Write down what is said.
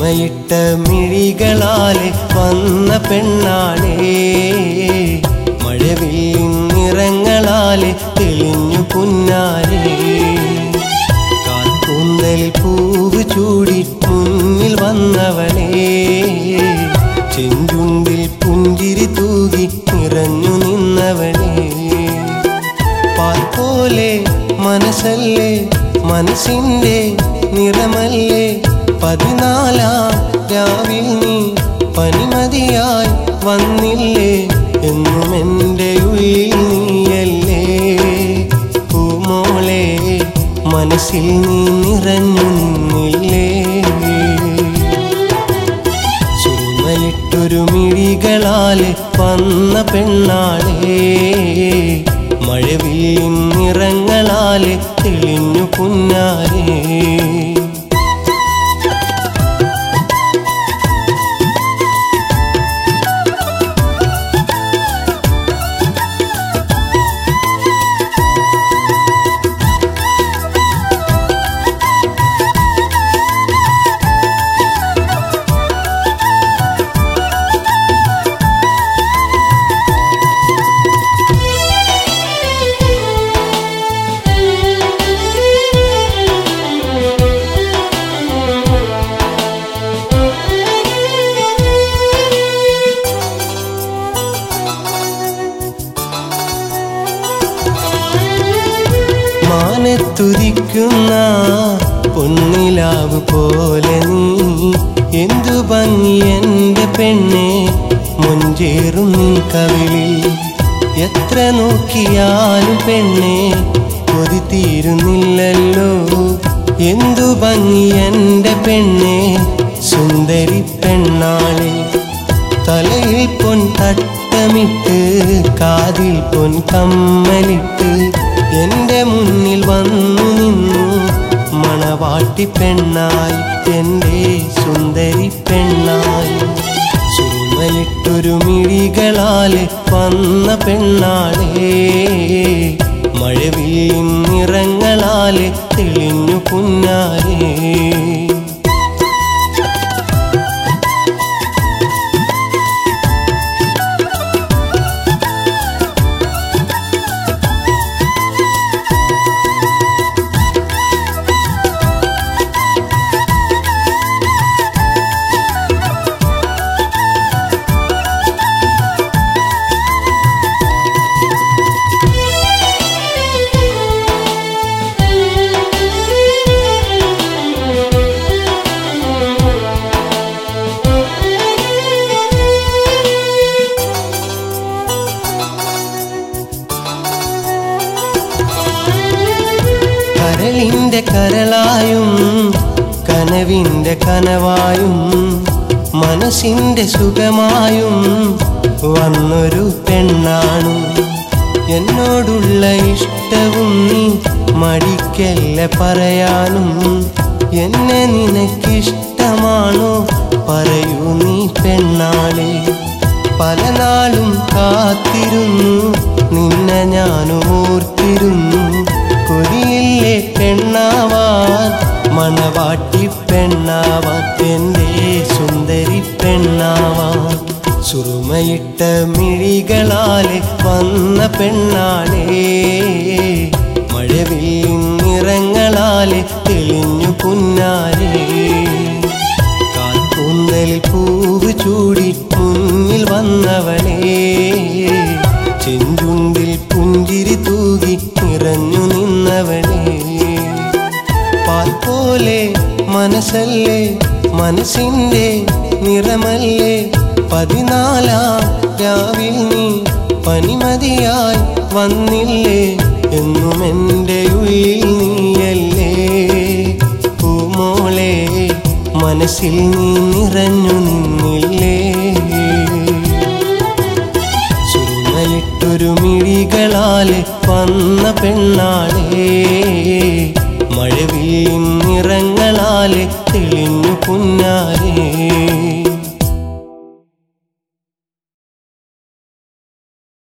സുറുമയിട്ട മിഴികളാലെ വന്ന പെണ്ണാണേ മഴവില്ലിൻ നിറങ്ങളാലെ തെളിഞ്ഞു പുന്നാരേ കാൽക്കൂന്തൽ പൂവ് ചൂടി മുന്നിൽ വന്നവളേ ചെഞ്ചുണ്ടിൽ പുഞ്ചിരി തൂകി നിറഞ്ഞു നിന്നവളേ പാൽ പോലെ മനസ്സല്ലേ മനസ്സിൻ്റെ നിറമല്ലേ പതിനാലാം രാവിൽ നീ പനിമതിയായി വന്നില്ലേ എന്നും എൻ്റെ ഉള്ളിൽ നീയല്ലേ പൂമോളെ മനസ്സിൽ നീ നിറഞ്ഞു നിന്നില്ലേ ചുമലിട്ടൊരു മിഴികളാലെ വന്ന പെണ്ണാളേ മഴവില്ലിൻ നിറങ്ങളാലെ തെളിഞ്ഞു പുന്നാരേ മാനത്തുരിക്കുന്ന പൊന്നിലാവ് പോലെ നീ എന്തു ഭംഗി എൻ്റെ പെണ്ണെ മുഞ്ചേറും നീ കവിളിൽ എത്ര നോക്കിയാലും പെണ്ണെ കൊതി തീരുന്നില്ലല്ലോ എന്തു ഭംഗി എൻ്റെ പെണ്ണെ സുന്ദരി പെണ്ണാളെ തലയിൽ പൊൻ തട്ടമിട്ട് കാതിൽ പൊൻ കമ്മലിട്ട് എൻ്റെ മുന്നിൽ വന്നു നിന്നു മണവാട്ടി പെണ്ണായി എൻ്റെ സുന്ദരി പെണ്ണായി ചുമലിട്ടൊരു മിഴികളാലെ വന്ന പെണ്ണാളേ മഴവില്ലിൻ നിറങ്ങളാലെ തെളിഞ്ഞു പുന്നാരേ കരളിൻ്റെ കരളായും കനവിൻ്റെ കനവായും മനസ്സിൻ്റെ സുഖമായും വന്നൊരു പെണ്ണാണു എന്നോടുള്ള ഇഷ്ടവും നീ മടിക്കല്ല പറയാനും എന്നെ നിനക്കിഷ്ടമാണോ പറയൂ നീ പെണ്ണാളെ പല നാളും കാത്തിരുന്നു നിന്നെ ഞാനും ഓർത്തിരുന്നു കൊതിയില്ലേ പെണ്ണാവാൻ മണവാട്ടി പെണ്ണാവാൻ എൻ്റെ സുന്ദരി പെണ്ണാവാൻ സുറുമയിട്ട മിഴികളാലെ വന്ന പെണ്ണാളേ മഴവില്ലിൻ നിറങ്ങളാലെ തെളിഞ്ഞു പുന്നാരേ കാൽക്കൂന്തൽ പൂവ് ചൂടി മുന്നിൽ വന്നവളേ ചെഞ്ചുണ്ടിൽ പുഞ്ചിരി തൂകി നിറഞ്ഞു നിന്നവളേ പാൽ പോലെ മനസ്സല്ലേ മനസ്സിൻ്റെ നിറമല്ലേ പതിനാലാം രാവിൽ നീ പനിമതിയായി വന്നില്ലേ എന്നും എൻ്റെ ഉള്ളിൽ നീയല്ലേ പൂമോളെ മനസ്സിൽ നീ നിറഞ്ഞു നിന്നില്ലേ ചുമലിട്ടൊരു മിഴികളാലെ വന്ന പെണ്ണാളേ മഴവില്ലിൻ നിറങ്ങളാലെ തെളിഞ്ഞു പുന്നാരേ